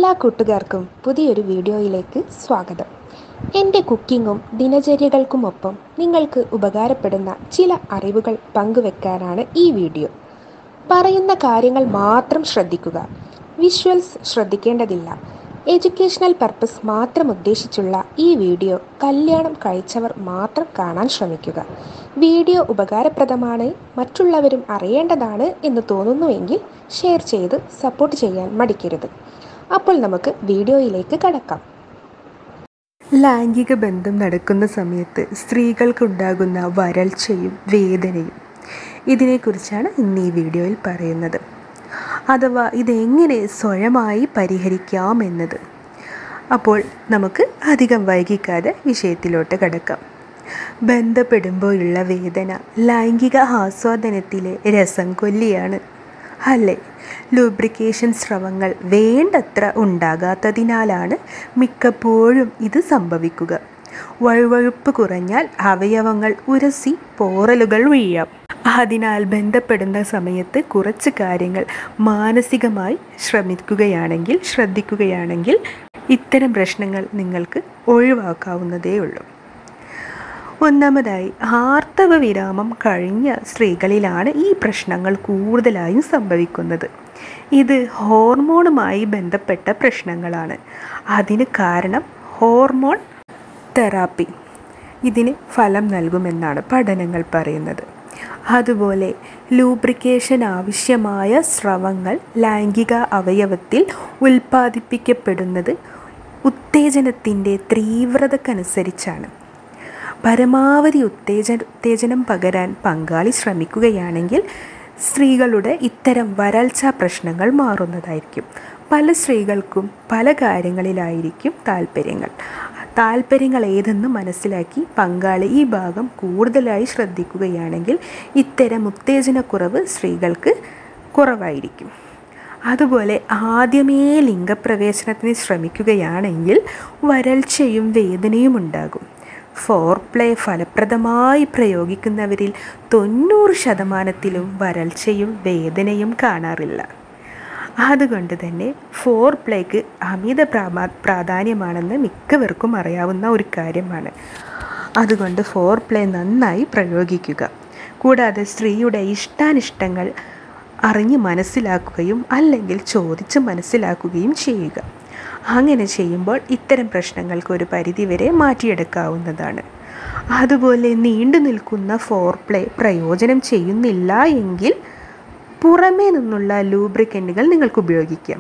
എല്ലാ കൂട്ടുകാർക്കും പുതിയൊരു വീഡിയോയിലേക്ക് സ്വാഗതം എൻ്റെ കുക്കിങ്ങും ദിനചര്യകൾക്കുമൊപ്പം നിങ്ങൾക്ക് ഉപകാരപ്പെടുന്ന ചില അറിവുകൾ പങ്കുവെക്കാനാണ് ഈ വീഡിയോ പറയുന്ന കാര്യങ്ങൾ മാത്രം ശ്രദ്ധിക്കുക വിഷ്വൽസ് ശ്രദ്ധിക്കേണ്ടതില്ല എഡ്യൂക്കേഷണൽ പർപ്പസ് മാത്രം ഉദ്ദേശിച്ചുള്ള ഈ വീഡിയോ കല്യാണം കഴിച്ചവർ മാത്രം കാണാൻ ശ്രമിക്കുക വീഡിയോ ഉപകാരപ്രദമാണ് മറ്റുള്ളവരും അറിയേണ്ടതാണ് എന്ന് തോന്നുന്നുവെങ്കിൽ ഷെയർ ചെയ്ത് സപ്പോർട്ട് ചെയ്യാൻ മടിക്കരുത് അപ്പോൾ നമുക്ക് വീഡിയോയിലേക്ക് കടക്കാം ലൈംഗിക ബന്ധം നടക്കുന്ന സമയത്ത് സ്ത്രീകൾക്കുണ്ടാകുന്ന വരൾച്ചയും വേദനയും ഇതിനെക്കുറിച്ചാണ് ഇന്ന് ഈ വീഡിയോയിൽ പറയുന്നത് അഥവാ ഇതെങ്ങനെ സ്വയമായി പരിഹരിക്കാം എന്നത് അപ്പോൾ നമുക്ക് അധികം വൈകിക്കാതെ വിഷയത്തിലോട്ട് കടക്കാം ബന്ധപ്പെടുമ്പോഴുള്ള വേദന ലൈംഗിക ആസ്വാദനത്തിലെ രസം കൊല്ലിയാണ് അല്ലേ ലൂബ്രിക്കേഷൻ സ്രവങ്ങൾ വേണ്ടത്ര ഉണ്ടാകാത്തതിനാലാണ് മിക്കപ്പോഴും ഇത് സംഭവിക്കുക വഴുവഴുപ്പ് കുറഞ്ഞാൽ അവയവങ്ങൾ ഉരസി പോറലുകൾ വീഴാം അതിനാൽ ബന്ധപ്പെടുന്ന സമയത്ത് കുറച്ച് കാര്യങ്ങൾ മാനസികമായി ശ്രമിക്കുകയാണെങ്കിൽ ശ്രദ്ധിക്കുകയാണെങ്കിൽ ഇത്തരം പ്രശ്നങ്ങൾ നിങ്ങൾക്ക് ഒഴിവാക്കാവുന്നതേ ഉള്ളൂ ഒന്നാമതായി ആർത്തവ വിരാമം കഴിഞ്ഞ സ്ത്രീകളിലാണ് ഈ പ്രശ്നങ്ങൾ കൂടുതലായും സംഭവിക്കുന്നത് ഇത് ഹോർമോണുമായി ബന്ധപ്പെട്ട പ്രശ്നങ്ങളാണ് അതിന് കാരണം ഹോർമോൺ തെറാപ്പി ഇതിന് ഫലം നൽകുമെന്നാണ് പഠനങ്ങൾ പറയുന്നത് അതുപോലെ ലൂബ്രിക്കേഷൻ ആവശ്യമായ സ്രവങ്ങൾ ലൈംഗിക അവയവത്തിൽ ഉൽപ്പാദിപ്പിക്കപ്പെടുന്നത് ഉത്തേജനത്തിൻ്റെ തീവ്രതക്കനുസരിച്ചാണ് പരമാവധി ഉത്തേജ ഉത്തേജനം പകരാൻ പങ്കാളി ശ്രമിക്കുകയാണെങ്കിൽ സ്ത്രീകളുടെ ഇത്തരം വരൾച്ച പ്രശ്നങ്ങൾ മാറുന്നതായിരിക്കും പല സ്ത്രീകൾക്കും പല കാര്യങ്ങളിലായിരിക്കും താല്പര്യങ്ങൾ താല്പര്യങ്ങൾ ഏതെന്ന് മനസ്സിലാക്കി പങ്കാളി ഈ ഭാഗം കൂടുതലായി ശ്രദ്ധിക്കുകയാണെങ്കിൽ ഇത്തരം ഉത്തേജനക്കുറവ് സ്ത്രീകൾക്ക് കുറവായിരിക്കും അതുപോലെ ആദ്യമേ ലിംഗപ്രവേശനത്തിന് ശ്രമിക്കുകയാണെങ്കിൽ വരൾച്ചയും വേദനയും ഉണ്ടാകും ഫോർ പ്ലേ ഫലപ്രദമായി പ്രയോഗിക്കുന്നവരിൽ തൊണ്ണൂറ് ശതമാനത്തിലും വരൾച്ചയും വേദനയും കാണാറില്ല അതുകൊണ്ട് തന്നെ ഫോർ പ്ലേക്ക് അമിത പ്രാമാ പ്രാധാന്യമാണെന്ന് മിക്കവർക്കും അറിയാവുന്ന ഒരു കാര്യമാണ് അതുകൊണ്ട് ഫോർ പ്ലേ നന്നായി പ്രയോഗിക്കുക കൂടാതെ സ്ത്രീയുടെ ഇഷ്ടാനിഷ്ടങ്ങൾ അറിഞ്ഞ് മനസ്സിലാക്കുകയും അല്ലെങ്കിൽ ചോദിച്ച് മനസ്സിലാക്കുകയും ചെയ്യുക അങ്ങനെ ചെയ്യുമ്പോൾ ഇത്തരം പ്രശ്നങ്ങൾക്ക് ഒരു പരിധിവരെ മാറ്റിയെടുക്കാവുന്നതാണ് അതുപോലെ നീണ്ടു നിൽക്കുന്ന ഫോർ പ്ലേ പ്രയോജനം ചെയ്യുന്നില്ല എങ്കിൽ പുറമേ നിന്നുള്ള ലൂബ്രിക്കൻറ്റുകൾ നിങ്ങൾക്ക് ഉപയോഗിക്കാം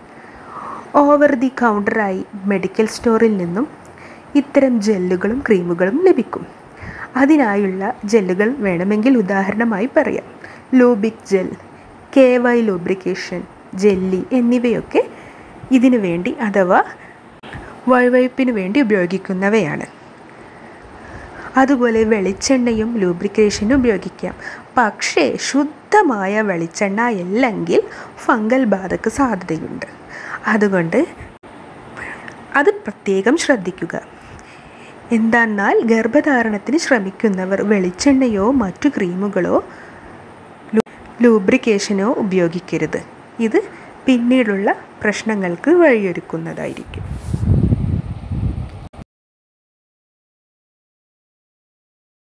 ഓവർ ദി കൗണ്ടറായി മെഡിക്കൽ സ്റ്റോറിൽ നിന്നും ഇത്തരം ജെല്ലുകളും ക്രീമുകളും ലഭിക്കും അതിനായുള്ള ജെല്ലുകൾ വേണമെങ്കിൽ ഉദാഹരണമായി പറയാം ലൂബിക് gel K Y lubrication jelly എന്നിവയൊക്കെ ഇതിനു വേണ്ടി അഥവാ വഴുവഴുപ്പിന് വേണ്ടി ഉപയോഗിക്കുന്നവയാണ് അതുപോലെ വെളിച്ചെണ്ണയും ലൂബ്രിക്കേഷനും ഉപയോഗിക്കാം പക്ഷേ ശുദ്ധമായ വെളിച്ചെണ്ണ അല്ലെങ്കിൽ ഫംഗൽ ബാധക്ക് സാധ്യതയുണ്ട് അതുകൊണ്ട് അത് പ്രത്യേകം ശ്രദ്ധിക്കുക എന്തെന്നാൽ ഗർഭധാരണത്തിന് ശ്രമിക്കുന്നവർ വെളിച്ചെണ്ണയോ മറ്റു ക്രീമുകളോ ലൂബ്രിക്കേഷനോ ഉപയോഗിക്കരുത് ഇത് പിന്നീടുള്ള പ്രശ്നങ്ങൾക്ക് വഴിയൊരുക്കുന്നതായിരിക്കും